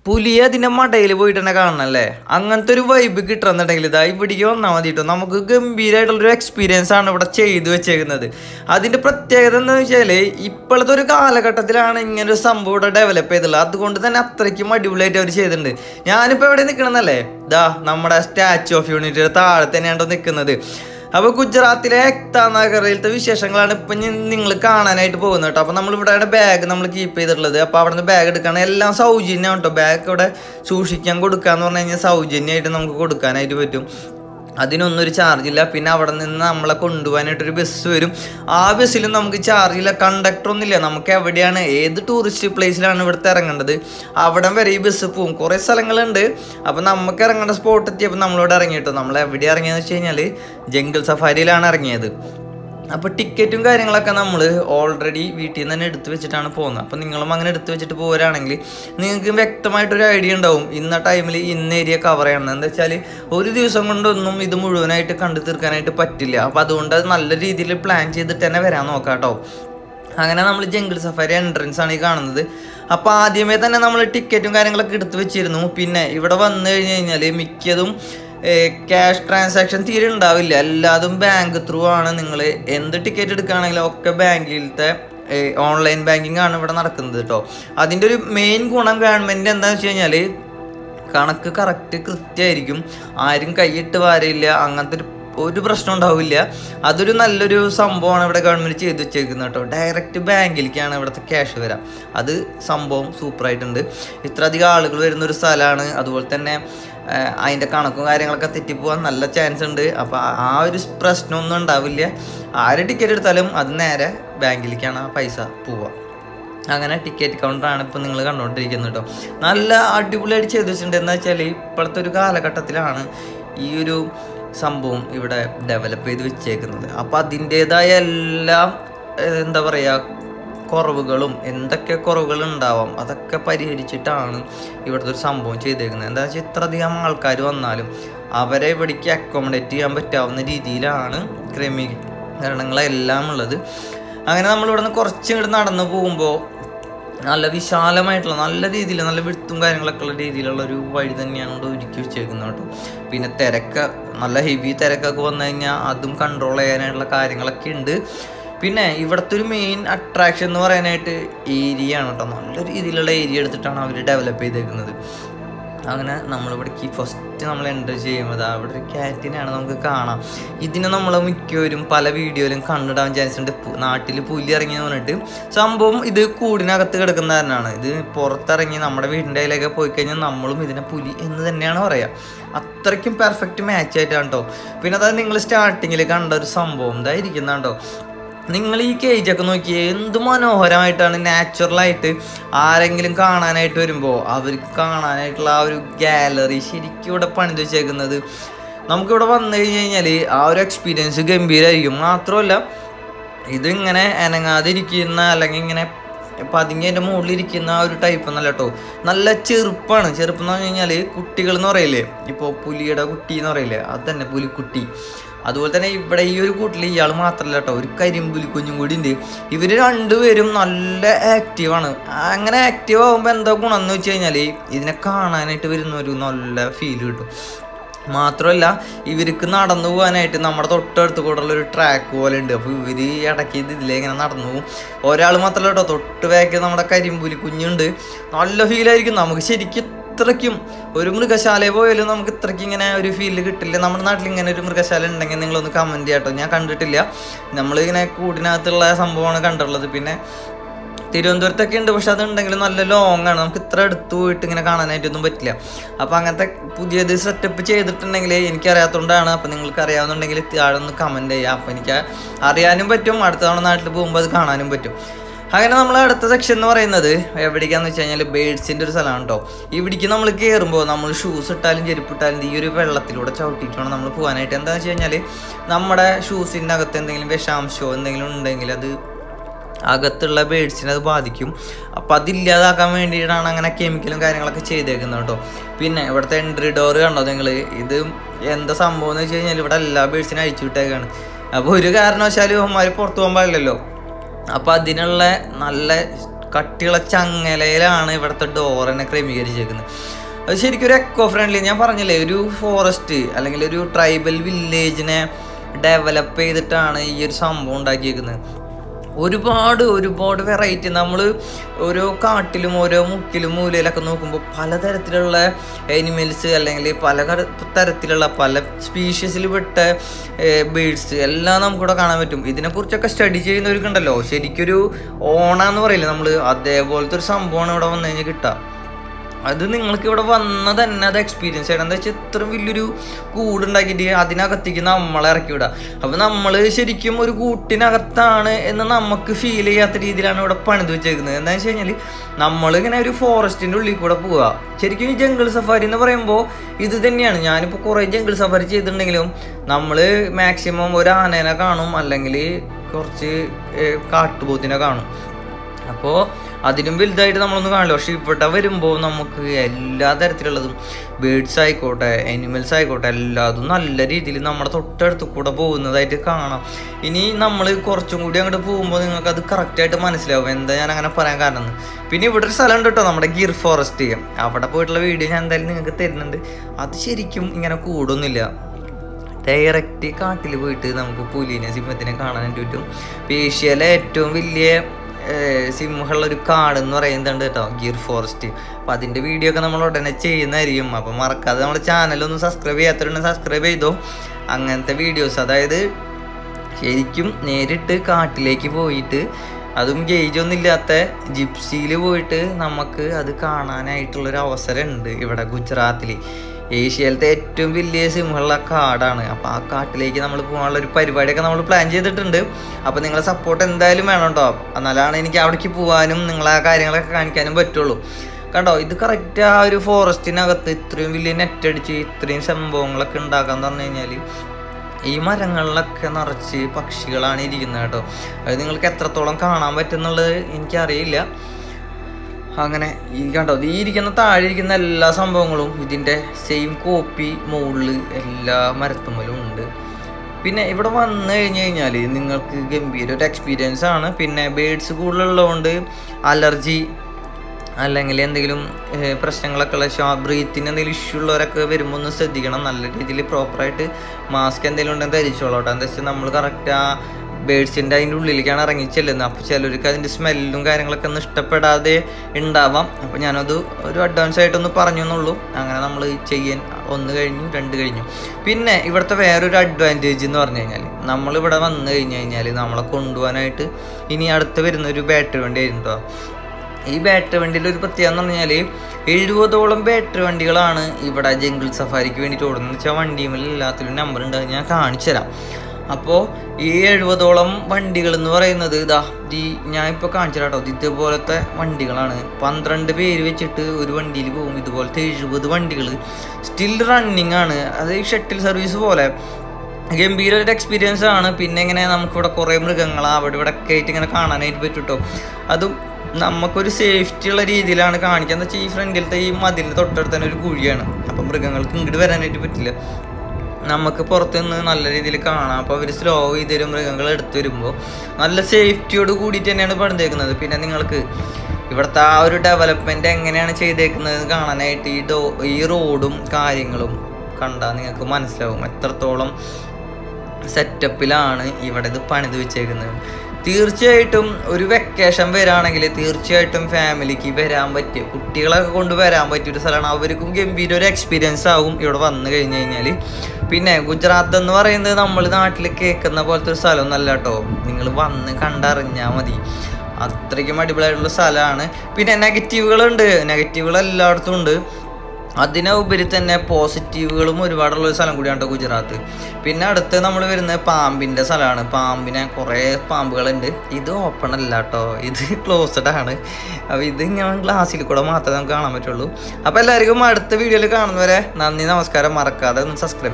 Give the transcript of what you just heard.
പുലിയെ അതിന്റെ മടയിൽ പോയിട്ട് തന്നെ കാണണല്ലേ അങ്ങനത്തെ ഒരു വൈബ് കിട്ടണമെന്നുണ്ടെങ്കിൽ ഇതാ ഇവിടേക്ക് വന്നാൽ മതി കേട്ടോ നമുക്ക് ഗംഭീരമായിട്ടുള്ളൊരു എക്സ്പീരിയൻസ് ആണ് ഇവിടെ ചെയ്തു വെച്ചേക്കുന്നത് അതിന്റെ പ്രത്യേകത എന്താ വെച്ചാൽ ഇപ്പോഴത്തെ ഒരു കാലഘട്ടത്തിലാണ് ഇങ്ങനെ ഒരു സംഭവം ഇവിടെ ഡെവലപ്പ് ചെയ്തുള്ളത് അതുകൊണ്ട് തന്നെ അത്രയ്ക്കും അടിപൊളിയായിട്ട് അവർ ചെയ്തിട്ടുണ്ട് ഞാനിപ്പോൾ എവിടെ നിൽക്കണമെന്നല്ലേ ഇതാ നമ്മുടെ സ്റ്റാച്യു ഓഫ് യൂണിറ്റിയുടെ താഴെ തന്നെയാണോ നിൽക്കുന്നത് അപ്പൊ ഗുജറാത്തിലെ എക്താ നഗറിലത്തെ വിശേഷങ്ങളാണ് ഇപ്പൊ നിങ്ങൾ കാണാനായിട്ട് പോകുന്നത് കേട്ടോ അപ്പൊ നമ്മൾ ഇവിടെ ബാഗ് നമ്മൾ കീപ്പ് ചെയ്തിട്ടുള്ളത് അപ്പൊ അവിടെ നിന്ന് ബാഗ് എടുക്കണം എല്ലാം സൗജന്യമാണ് കേട്ടോ ബാഗ് ഇവിടെ സൂക്ഷിക്കാൻ കൊടുക്കാന്ന് പറഞ്ഞു കഴിഞ്ഞാൽ സൗജന്യമായിട്ട് നമുക്ക് കൊടുക്കാനായിട്ട് പറ്റും അതിനൊന്നും ഒരു ചാർജ് ഇല്ല പിന്നെ അവിടെ നിന്ന് നമ്മളെ കൊണ്ടുപോകാനായിട്ടൊരു ബസ് വരും ആ ബസ്സിലും നമുക്ക് ചാർജ് ഇല്ല കണ്ടക്ടർ ഒന്നുമില്ല നമുക്ക് എവിടെയാണ് ഏത് ടൂറിസ്റ്റ് പ്ലേസിലാണ് ഇവിടുത്തെ ഇറങ്ങേണ്ടത് അവിടം വരെ ഈ ബസ് പോകും കുറേ സ്ഥലങ്ങളുണ്ട് അപ്പം നമുക്ക് ഇറങ്ങേണ്ട സ്പോട്ട് എത്തിയപ്പോൾ നമ്മളിവിടെ ഇറങ്ങിയിട്ടോ നമ്മൾ എവിടെ ഇറങ്ങിയെന്ന് വെച്ച് കഴിഞ്ഞാൽ ജംഗിൾ സഫാരിയിലാണ് ഇറങ്ങിയത് അപ്പോൾ ടിക്കറ്റും കാര്യങ്ങളൊക്കെ നമ്മൾ ഓൾറെഡി വീട്ടിൽ നിന്ന് തന്നെ എടുത്തു വെച്ചിട്ടാണ് പോകുന്നത് അപ്പോൾ നിങ്ങളും അങ്ങനെ എടുത്തു വെച്ചിട്ട് പോരാണെങ്കിൽ നിങ്ങൾക്ക് വ്യക്തമായിട്ടൊരു ഐഡിയ ഉണ്ടാവും ഇന്ന ടൈമിൽ ഇന്ന ഏരിയ കവർ ചെയ്യണം എന്താ വെച്ചാൽ ഒരു ദിവസം കൊണ്ടൊന്നും ഇത് മുഴുവനായിട്ട് കണ്ടു തീർക്കാനായിട്ട് പറ്റില്ല അപ്പോൾ അതുകൊണ്ട് അത് നല്ല രീതിയിൽ പ്ലാൻ ചെയ്തിട്ട് തന്നെ വരാൻ നോക്കാം കേട്ടോ അങ്ങനെ നമ്മൾ ജംഗിൾ സഫാരി എൻട്രൻസ് ആണ് ഈ കാണുന്നത് അപ്പോൾ ആദ്യമേ തന്നെ നമ്മൾ ടിക്കറ്റും കാര്യങ്ങളൊക്കെ എടുത്തു വെച്ചിരുന്നു പിന്നെ ഇവിടെ വന്നു കഴിഞ്ഞ് കഴിഞ്ഞാൽ മിക്കതും ക്യാഷ് ട്രാൻസാക്ഷൻ തീരെ ഉണ്ടാവില്ല എല്ലാതും ബാങ്ക് ത്രൂ ആണ് നിങ്ങൾ എന്ത് ടിക്കറ്റ് എടുക്കുകയാണെങ്കിലും ഒക്കെ ബാങ്കിലത്തെ ഓൺലൈൻ ബാങ്കിങ് ആണ് ഇവിടെ നടക്കുന്നത് കേട്ടോ അതിൻ്റെ ഒരു മെയിൻ ഗുണം ഗവൺമെൻറ് എന്താണെന്ന് വെച്ച് കഴിഞ്ഞാൽ കണക്ക് കറക്റ്റ് കൃത്യമായിരിക്കും ആരും കൈയിട്ട് വാരയില്ല അങ്ങനത്തെ ഒരു ഒരു പ്രശ്നം ഉണ്ടാവില്ല അതൊരു നല്ലൊരു സംഭവമാണ് ഇവിടെ ഗവൺമെൻറ് ചെയ്തു വെച്ചേക്കുന്നത് കേട്ടോ ഡയറക്റ്റ് ബാങ്കിലേക്കാണ് ഇവിടുത്തെ ക്യാഷ് വരാം അത് സംഭവം സൂപ്പറായിട്ടുണ്ട് ഇത്രയധികം ആളുകൾ വരുന്ന ഒരു സ്ഥലമാണ് അതുപോലെ തന്നെ അതിൻ്റെ കണക്കും കാര്യങ്ങളൊക്കെ തെറ്റിപ്പോവാൻ നല്ല ചാൻസ് ഉണ്ട് അപ്പോൾ ആ ഒരു പ്രശ്നമൊന്നും ഉണ്ടാവില്ല ആര് ടിക്കറ്റ് എടുത്താലും അത് നേരെ ബാങ്കിലേക്കാണ് ആ പൈസ പോവുക അങ്ങനെ ടിക്കറ്റ് കൗണ്ടറാണ് ഇപ്പോൾ നിങ്ങൾ കണ്ടുകൊണ്ടിരിക്കുന്നത് കേട്ടോ നല്ല അടിപൊളിയായിട്ട് ചെയ്തു വെച്ചിട്ടുണ്ട് എന്താ വെച്ചാൽ ഇപ്പോഴത്തെ ഒരു കാലഘട്ടത്തിലാണ് ഈ ഒരു സംഭവം ഇവിടെ ഡെവലപ്പ് ചെയ്ത് വെച്ചേക്കുന്നത് അപ്പോൾ അതിൻ്റേതായ എല്ലാ ഏഹ്, എന്താ പറയുക കുറവുകളും എന്തൊക്കെ കുറവുകൾ ഉണ്ടാവാം അതൊക്കെ പരിഹരിച്ചിട്ടാണ് ഇവിടുത്തെ ഒരു സംഭവം ചെയ്തേക്കുന്നത് എന്താ വെച്ചാൽ ഇത്രയധികം ആൾക്കാർ വന്നാലും അവരെ ഇവിടേക്ക് അക്കോമഡേറ്റ് ചെയ്യാൻ പറ്റാവുന്ന രീതിയിലാണ് ക്രമീകരണങ്ങളെല്ലാം ഉള്ളത് അങ്ങനെ നമ്മൾ ഇവിടെ നിന്ന് കുറച്ച് ഇങ്ങോട്ട് നടന്നു പോകുമ്പോൾ നല്ല വിശാലമായിട്ടുള്ള നല്ല രീതിയിൽ നല്ല വിടുത്തും കാര്യങ്ങളൊക്കെ ഉള്ള രീതിയിലുള്ള ഒരു വഴി തന്നെയാണ് ഇവിടെ ഒരുക്കി വെച്ചേക്കുന്നത് കേട്ടോ പിന്നെ തിരക്ക് നല്ല ഹെവി തിരക്കൊക്കെ വന്നു കഴിഞ്ഞാൽ അതും കൺട്രോൾ ചെയ്യാനായിട്ടുള്ള കാര്യങ്ങളൊക്കെ ഉണ്ട് പിന്നെ ഇവിടുത്തെ ഒരു മെയിൻ അട്രാക്ഷൻ എന്ന് പറയാനായിട്ട് ഏരിയ ആണ് കേട്ടോ നല്ല രീതിയിലുള്ള ഏരിയ എടുത്തിട്ടാണ് അവർ ഡെവലപ്പ് ചെയ്തേക്കുന്നത് അങ്ങനെ നമ്മളിവിടേക്ക് ഫസ്റ്റ് നമ്മൾ എൻ്റർ ചെയ്യുമ്പോൾ ദാ അവിടെ ഒരു ക്യാറ്റിനാണ് നമുക്ക് കാണാം ഇതിനെ നമ്മൾ മിക്കവരും പല വീഡിയോയിലും കണ്ടിടാൻ ചാൻസ് ഉണ്ട് പു- നാട്ടിൽ പുലി ഇറങ്ങി എന്ന് പറഞ്ഞിട്ട് സംഭവം ഇത് കൂടിനകത്ത് കിടക്കുന്ന കാരണമാണ് ഇത് പുറത്തിറങ്ങി നമ്മുടെ വീടിൻ്റെ അതിലേക്ക് പോയി കഴിഞ്ഞാൽ നമ്മളും ഇതിനെ പുലി എന്ന് തന്നെയാണ് പറയുക അത്രയ്ക്കും പെർഫെക്റ്റ് മാച്ച് ആയിട്ടാണ് കേട്ടോ പിന്നെ അതായത് നിങ്ങൾ സ്റ്റാർട്ടിങ്ങിൽ കണ്ട ഒരു സംഭവം ഇതായിരിക്കുന്ന കേട്ടോ നിങ്ങൾ ഈ കേജൊക്കെ നോക്കി എന്ത് മനോഹരമായിട്ടാണ് നാച്ചുറലായിട്ട് ആരെങ്കിലും കാണാനായിട്ട് വരുമ്പോൾ അവർക്ക് കാണാനായിട്ടുള്ള ആ ഒരു ഗാലറി ശരിക്കും ഇവിടെ പണിത് വെച്ചേക്കുന്നത് നമുക്കിവിടെ വന്നു കഴിഞ്ഞ് കഴിഞ്ഞാൽ ആ ഒരു എക്സ്പീരിയൻസ് ഗംഭീരമായിരിക്കും മാത്രമല്ല ഇതിങ്ങനെ അനങ്ങാതിരിക്കുന്ന അല്ലെങ്കിൽ ഇങ്ങനെ പതുങ്ങി അതിൻ്റെ മുകളിലിരിക്കുന്ന ആ ഒരു ടൈപ്പ് എന്നല്ല കേട്ടോ നല്ല ചെറുപ്പാണ് ചെറുപ്പം എന്ന് പറഞ്ഞു കഴിഞ്ഞാൽ കുട്ടികൾ എന്ന് പറയില്ലേ ഇപ്പോൾ പുലിയുടെ കുട്ടി എന്ന് പറയില്ലേ അത് തന്നെ പുലിക്കുട്ടി അതുപോലെ തന്നെ ഇവിടെ ഈ ഒരു കൂട്ടിൽ ഇയാൾ മാത്രമല്ല കേട്ടോ ഒരു കരിമ്പുലി കുഞ്ഞും കൂടി ഉണ്ട് ഇവർ രണ്ടുപേരും നല്ല ആക്റ്റീവാണ് അങ്ങനെ ആക്റ്റീവ് ആകുമ്പോൾ എന്താ ഗുണം എന്ന് വെച്ച് കഴിഞ്ഞാൽ ഇതിനെ കാണാനായിട്ട് വരുന്ന ഒരു നല്ല ഫീൽ കിട്ടും മാത്രമല്ല ഇവർക്ക് നടന്നു പോകാനായിട്ട് നമ്മുടെ തൊട്ടടുത്ത് കൂടെയുള്ള ഒരു ട്രാക്ക് പോലെ ഉണ്ട് അപ്പോൾ ഇവർ ഇടയ്ക്ക് ഇത് ഇതിലേ ഇങ്ങനെ നടന്നു പോകും ഒരാൾ മാത്രമല്ല കേട്ടോ തൊട്ട് ബാക്കിൽ നമ്മുടെ കരിമ്പുലി കുഞ്ഞുണ്ട് നല്ല ഫീലായിരിക്കും നമുക്ക് ശരിക്കും ഇത്രയ്ക്കും ഒരു മൃഗശാലയിൽ പോയാലും നമുക്ക് ഇത്രയ്ക്ക് ഇങ്ങനെ ഒരു ഫീൽ കിട്ടില്ല നമ്മുടെ നാട്ടിൽ ഇങ്ങനെ ഒരു മൃഗശാല ഉണ്ടെങ്കിൽ നിങ്ങളൊന്ന് കമൻറ്റ് ചെയ്യാട്ടോ ഞാൻ കണ്ടിട്ടില്ല നമ്മളിങ്ങനെ കൂടിനകത്തുള്ള സംഭവമാണ് കണ്ടിട്ടുള്ളത് പിന്നെ തിരുവനന്തപുരത്തൊക്കെ ഉണ്ട് പക്ഷെ അതുണ്ടെങ്കിലും നല്ല ലോങ് ആണ് നമുക്ക് ഇത്ര അടുത്ത് പോയിട്ട് ഇങ്ങനെ കാണാനായിട്ടൊന്നും പറ്റില്ല അപ്പോൾ അങ്ങനത്തെ പുതിയത് സെറ്റപ്പ് ചെയ്തിട്ടുണ്ടെങ്കിൽ എനിക്കറിയാത്തതുകൊണ്ടാണ് അപ്പോൾ നിങ്ങൾക്ക് അറിയാവുന്നുണ്ടെങ്കിൽ താഴെ ഒന്ന് കമൻറ്റ് ചെയ്യുക അപ്പോൾ എനിക്ക് അറിയാനും പറ്റും അടുത്ത തവണ നാട്ടിൽ പോകുമ്പോൾ അത് കാണാനും പറ്റും അങ്ങനെ നമ്മൾ അടുത്ത സെക്ഷൻ എന്ന് പറയുന്നത് എവിടേക്കാന്ന് വെച്ച് കഴിഞ്ഞാൽ ബേഡ്സിൻ്റെ ഒരു സ്ഥലമാണ് കേട്ടോ ഇവിടേക്ക് നമ്മൾ കയറുമ്പോൾ നമ്മൾ ഷൂസ് ഇട്ടാലും ചെരുപ്പ് ഇട്ടാലും ഈ ഒരു വെള്ളത്തിലൂടെ ചവിട്ടിയിട്ട് വേണം നമ്മൾ പോകാനായിട്ട് എന്താണെന്ന് വെച്ച് കഴിഞ്ഞാൽ നമ്മുടെ ഷൂസിൻ്റെ അകത്ത് എന്തെങ്കിലും വിഷാംശമോ എന്തെങ്കിലും ഉണ്ടെങ്കിൽ അത് അകത്തുള്ള ബേഡ്സിനെ അത് ബാധിക്കും അപ്പോൾ അതില്ലാതാക്കാൻ വേണ്ടിയിട്ടാണ് അങ്ങനെ കെമിക്കലും കാര്യങ്ങളൊക്കെ ചെയ്തേക്കുന്നത് കേട്ടോ പിന്നെ ഇവിടുത്തെ എൻട്രി ഡോർ കണ്ടോ നിങ്ങൾ ഇത് എന്താ സംഭവം എന്ന് വെച്ച് കഴിഞ്ഞാൽ ഇവിടെ എല്ലാ ബേഡ്സിനും അഴിച്ചു വിട്ടേക്കാണ് അപ്പോൾ ഒരു കാരണവശാലും അവന്മാർ പുറത്തു പോകാൻ പാടില്ലല്ലോ അപ്പോൾ അതിനുള്ള നല്ല കട്ടിയുള്ള ചങ്ങലയിലാണ് ഇവിടുത്തെ ഡോർ തന്നെ ക്രമീകരിച്ചേക്കുന്നത് അത് ശരിക്കും ഒരു എക്കോ ഫ്രണ്ട്ലി ഞാൻ പറഞ്ഞില്ലേ ഒരു ഫോറസ്റ്റ് അല്ലെങ്കിൽ ഒരു ട്രൈബൽ വില്ലേജിനെ ഡെവലപ്പ് ചെയ്തിട്ടാണ് ഈ ഒരു സംഭവം ഉണ്ടാക്കിയേക്കുന്നത് ഒരുപാട് ഒരുപാട് വെറൈറ്റി നമ്മൾ ഓരോ കാട്ടിലും ഓരോ മുക്കിലും മൂലയിലൊക്കെ നോക്കുമ്പോൾ പലതരത്തിലുള്ള എനിമൽസ് അല്ലെങ്കിൽ പല കര- തരത്തിലുള്ള പല സ്പീഷ്യസിൽ പെട്ട ബേഡ്സ് എല്ലാം നമുക്കിവിടെ കാണാൻ പറ്റും ഇതിനെക്കുറിച്ചൊക്കെ സ്റ്റഡി ചെയ്യുന്നവർക്കുണ്ടല്ലോ ശരിക്കൊരു ഓണാന്ന് പറയില്ലേ നമ്മൾ അതേപോലത്തെ ഒരു സംഭവമാണ് ഇവിടെ വന്നു കഴിഞ്ഞാൽ കിട്ടുക അത് നിങ്ങൾക്ക് ഇവിടെ വന്ന തന്നെ അത് എക്സ്പീരിയൻസ് ചെയ്യണം എന്താ വെച്ചാൽ ഇത്രയും വലിയൊരു കൂടുണ്ടാക്കിയിട്ട് അതിനകത്തേക്ക് നമ്മളെ ഇറക്കി വിടുക അപ്പം നമ്മൾ ശരിക്കും ഒരു കൂട്ടിനകത്താണ് എന്ന് നമുക്ക് ഫീൽ ചെയ്യാത്ത രീതിയിലാണ് ഇവിടെ പണിത് വെച്ചേക്കുന്നത് എന്താ വെച്ച് കഴിഞ്ഞാൽ നമ്മളിങ്ങനെ ഒരു ഫോറസ്റ്റിൻ്റെ ഉള്ളിൽ കൂടെ പോവുക ശരിക്കും ഈ ജംഗിൾ സഫാരി എന്ന് പറയുമ്പോൾ ഇത് തന്നെയാണ് ഞാനിപ്പോൾ കുറേ ജംഗിൾ സഫാരി ചെയ്തിട്ടുണ്ടെങ്കിലും നമ്മൾ മാക്സിമം ഒരു ആനേനെ കാണും അല്ലെങ്കിൽ കുറച്ച് ഏഹ്, കാട്ടുപോത്തിനെ കാണും അപ്പോൾ അതിനും വലുതായിട്ട് നമ്മളൊന്നും കാണില്ല പക്ഷെ ഇവിടെ വരുമ്പോൾ നമുക്ക് എല്ലാ തരത്തിലുള്ളതും ബേഡ്സ് ആയിക്കോട്ടെ എനിമൽസ് ആയിക്കോട്ടെ എല്ലാതും നല്ല രീതിയിൽ നമ്മുടെ തൊട്ടടുത്ത് കൂടെ പോകുന്നതായിട്ട് കാണാം ഇനി നമ്മൾ കുറച്ചും കൂടി അങ്ങോട്ട് പോകുമ്പോൾ നിങ്ങൾക്ക് അത് കറക്റ്റായിട്ട് മനസ്സിലാവും എന്താ ഞാൻ അങ്ങനെ പറയാൻ കാരണം എന്ന്. പിന്നെ ഇവിടെ ഒരു സ്ഥലം ഉണ്ട് കേട്ടോ നമ്മുടെ ഗിർ ഫോറസ്റ്റ് അവിടെ പോയിട്ടുള്ള വീഡിയോ ഞാൻ എന്തായാലും നിങ്ങൾക്ക് തരുന്നുണ്ട് അത് ശരിക്കും ഇങ്ങനെ കൂടൊന്നുമില്ല ഡയറക്റ്റ് കാട്ടിൽ പോയിട്ട് നമുക്ക് പുലിനെ സിംഹത്തിനെ കാണാനായിട്ട് പറ്റും ഇപ്പം ഏഷ്യയിലെ ഏറ്റവും വലിയ ഏർ, സിംഹമുള്ള ഒരു കാട് എന്ന് പറയുന്നുണ്ട് കേട്ടോ ഗിർ ഫോറസ്റ്റ് അപ്പം അതിൻ്റെ വീഡിയോ ഒക്കെ നമ്മൾ ഉടനെ ചെയ്യുന്നതായിരിക്കും അപ്പം മറക്കാതെ നമ്മുടെ ചാനലൊന്ന് സബ്സ്ക്രൈബ് ചെയ്യാത്തവരുണ്ടെങ്കിൽ സബ്സ്ക്രൈബ് ചെയ്തോ അങ്ങനത്തെ വീഡിയോസ് അതായത് ശരിക്കും നേരിട്ട് കാട്ടിലേക്ക് പോയിട്ട് അതും ഗേജ് ഒന്നും ഇല്ലാത്ത ജിപ്സിയിൽ പോയിട്ട് നമുക്ക് അത് കാണാനായിട്ടുള്ളൊരു അവസരം ഉണ്ട് ഇവിടെ ഗുജറാത്തിൽ ഏഷ്യയിലത്തെ ഏറ്റവും വലിയ സിംഹമുള്ള കാടാണ് അപ്പോൾ ആ കാട്ടിലേക്ക് നമ്മൾ പോകാനുള്ള ഒരു പരിപാടിയൊക്കെ നമ്മൾ പ്ലാൻ ചെയ്തിട്ടുണ്ട് അപ്പോൾ നിങ്ങളെ സപ്പോർട്ട് എന്തായാലും വേണം കേട്ടോ എന്നാലാണ് എനിക്ക് അവിടേക്ക് പോകാനും നിങ്ങളെ ആ കാര്യങ്ങളൊക്കെ കാണിക്കാനും പറ്റുള്ളൂ കണ്ടോ ഇത് കറക്റ്റ് ആ ഒരു ഫോറസ്റ്റിനകത്ത് ഇത്രയും വലിയ നെറ്റ് അടിച്ച് ഇത്രയും സംഭവങ്ങളൊക്കെ ഉണ്ടാക്കാന്ന് പറഞ്ഞു കഴിഞ്ഞാൽ ഈ മരങ്ങളിലൊക്കെ നിറച്ച് പക്ഷികളാണ് ഇരിക്കുന്നത് കേട്ടോ അത് നിങ്ങൾക്ക് എത്രത്തോളം കാണാൻ പറ്റുന്നുള്ളത് എനിക്കറിയില്ല അങ്ങനെ ഈ കണ്ടോ ഈ ഇരിക്കുന്ന താഴെ ഇരിക്കുന്ന എല്ലാ സംഭവങ്ങളും ഇതിൻ്റെ സെയിം കോപ്പി മുകളിൽ എല്ലാ മരത്തുമ്മലും ഉണ്ട് പിന്നെ ഇവിടെ വന്നു കഴിഞ്ഞ് കഴിഞ്ഞാൽ നിങ്ങൾക്ക് ഗംഭീര ഒരു എക്സ്പീരിയൻസ് ആണ് പിന്നെ ബേഡ്സ് കൂടുതലുള്ളതുകൊണ്ട് അലർജി അല്ലെങ്കിൽ എന്തെങ്കിലും ഏഹ്, പ്രശ്നങ്ങളൊക്കെ ഉള്ള ശ്വാ ബ്രീത്തിന് എന്തെങ്കിലും ഇഷ്യൂ ഉള്ളവരൊക്കെ വരുമ്പോൾ ഒന്ന് ശ്രദ്ധിക്കണം നല്ല രീതിയിൽ പ്രോപ്പറായിട്ട് മാസ്ക് എന്തെങ്കിലും ഉണ്ടെങ്കിൽ ധരിച്ചോളൂ കേട്ടോ എന്താ വെച്ചാൽ നമ്മൾ കറക്റ്റ് ആ ബേഡ്സിൻ്റെ അതിൻ്റെ ഉള്ളിലേക്കാണ് ഇറങ്ങി ചെല്ലുന്നത് അപ്പോൾ ചിലർക്ക് അതിൻ്റെ സ്മെല്ലും കാര്യങ്ങളൊക്കെ ഒന്നും ഇഷ്ടപ്പെടാതെ ഉണ്ടാവാം അപ്പോൾ ഞാനത് ഒരു അഡ്വാൻസ് ആയിട്ടൊന്ന് പറഞ്ഞു എന്നുള്ളൂ അങ്ങനെ നമ്മൾ ചെയ്യാൻ ഒന്ന് കഴിഞ്ഞു രണ്ട് കഴിഞ്ഞു പിന്നെ ഇവിടുത്തെ വേറൊരു അഡ്വാൻറ്റേജ് എന്ന് പറഞ്ഞു കഴിഞ്ഞാൽ നമ്മളിവിടെ വന്നു കഴിഞ്ഞ് കഴിഞ്ഞാൽ നമ്മളെ കൊണ്ടുപോകാനായിട്ട് ഇനി അടുത്ത് വരുന്ന ഒരു ബാറ്ററി വണ്ടി ആയിരുന്നു കേട്ടോ ഈ ബാറ്ററി വണ്ടിയിൽ ഒരു പ്രത്യേകത എന്ന് പറഞ്ഞാൽ എഴുപതോളം ബാറ്ററി വണ്ടികളാണ് ഇവിടെ ജംഗിൾ സഫാരിക്ക് വേണ്ടിയിട്ട് ഓടുന്നത് എന്ന് വെച്ചാൽ വണ്ടിയുമിൽ എല്ലാത്തിലും നമ്പർ ഉണ്ട് അത് ഞാൻ കാണിച്ചു തരാം അപ്പോൾ ഈ എഴുപതോളം വണ്ടികൾ എന്ന് പറയുന്നത് ഇതാ ഈ ഞാൻ ഇപ്പോൾ കാണിച്ചു തരാം കേട്ടോ ഇത് ഇതുപോലത്തെ വണ്ടികളാണ് പന്ത്രണ്ട് പേര് വെച്ചിട്ട് ഒരു വണ്ടിയിൽ പോകും ഇതുപോലത്തെ എഴുപത് വണ്ടികൾ സ്റ്റിൽ റണ്ണിങ് ആണ് അത് ഈ ഷട്ടിൽ സർവീസ് പോലെ ഗംഭീര ഒരു എക്സ്പീരിയൻസ് ആണ് പിന്നെ ഇങ്ങനെ നമുക്കിവിടെ കുറേ മൃഗങ്ങൾ അവിടെ ഇവിടെ ഒക്കെ ആയിട്ട് ഇങ്ങനെ കാണാനായിട്ട് പറ്റും കേട്ടോ അതും നമുക്കൊരു സേഫ്റ്റി ഉള്ള രീതിയിലാണ് കാണിക്കുക എന്ന് വെച്ചാൽ ഈ ഫ്രണ്ടിലത്തെ ഈ മതിലിൻ്റെ തൊട്ടടുത്ത് തന്നെ ഒരു കുഴിയാണ് അപ്പം മൃഗങ്ങൾക്ക് ഇങ്ങോട്ട് വരാനായിട്ട് പറ്റില്ല നമുക്ക് പുറത്ത് നിന്ന് നല്ല രീതിയിൽ കാണാം അപ്പോൾ അവർ സ്ലോ ചെയ്ത് തരും മൃഗങ്ങൾ എടുത്തു വരുമ്പോൾ നല്ല സേഫ്റ്റിയോട് കൂടിയിട്ട് തന്നെയാണ് പണിതേക്കുന്നത് പിന്നെ നിങ്ങൾക്ക് ഇവിടുത്തെ ആ ഒരു ഡെവലപ്മെൻറ്റ് എങ്ങനെയാണ് ചെയ്തേക്കുന്നത് കാണാനായിട്ട് ഈ ഡോ ഈ റോഡും കാര്യങ്ങളും കണ്ടാൽ നിങ്ങൾക്ക് മനസ്സിലാവും എത്രത്തോളം സെറ്റപ്പിലാണ് ഇവിടെ ഇത് പണിത് വെച്ചേക്കുന്നത് തീർച്ചയായിട്ടും ഒരു വെക്കേഷൻ വരാണെങ്കിൽ തീർച്ചയായിട്ടും ഫാമിലിക്ക് വരാൻ പറ്റിയ കുട്ടികളൊക്കെ കൊണ്ട് വരാൻ പറ്റിയ ഒരു സ്ഥലമാണ് അവർക്കും ഗംഭീര ഒരു എക്സ്പീരിയൻസ് ആവും ഇവിടെ വന്നു കഴിഞ്ഞ് കഴിഞ്ഞാൽ പിന്നെ ഗുജറാത്ത് എന്ന് പറയുന്നത് നമ്മൾ നാട്ടിൽ കേൾക്കുന്ന പോലത്തെ ഒരു സ്ഥലമൊന്നല്ല കേട്ടോ നിങ്ങൾ വന്ന് കണ്ടറിഞ്ഞാൽ മതി അത്രയ്ക്കും അടിപൊളിയായിട്ടുള്ള സ്ഥലമാണ് പിന്നെ നെഗറ്റീവുകളുണ്ട് നെഗറ്റീവുകൾ എല്ലായിടത്തും ഉണ്ട് അതിനെ ഉപരി തന്നെ പോസിറ്റീവുകളും ഒരുപാടുള്ള ഒരു സ്ഥലം കൂടിയാണ് കേട്ടോ ഗുജറാത്ത് പിന്നെ അടുത്ത് നമ്മൾ വരുന്നത് പാമ്പിൻ്റെ സ്ഥലമാണ് പാമ്പിനെ കുറേ പാമ്പുകളുണ്ട് ഇത് ഓപ്പൺ അല്ല കേട്ടോ ഇത് ക്ലോസ്ഡ് ആണ് അപ്പോൾ ഇത് ഞാൻ ഗ്ലാസ്സിൽ കൂടെ മാത്രമേ നമുക്ക് കാണാൻ പറ്റുള്ളൂ അപ്പോൾ എല്ലാവർക്കും അടുത്ത വീഡിയോയിൽ കാണുന്നവരെ നന്ദി നമസ്കാരം മറക്കാതെ ഒന്ന് സബ്സ്ക്രൈബ്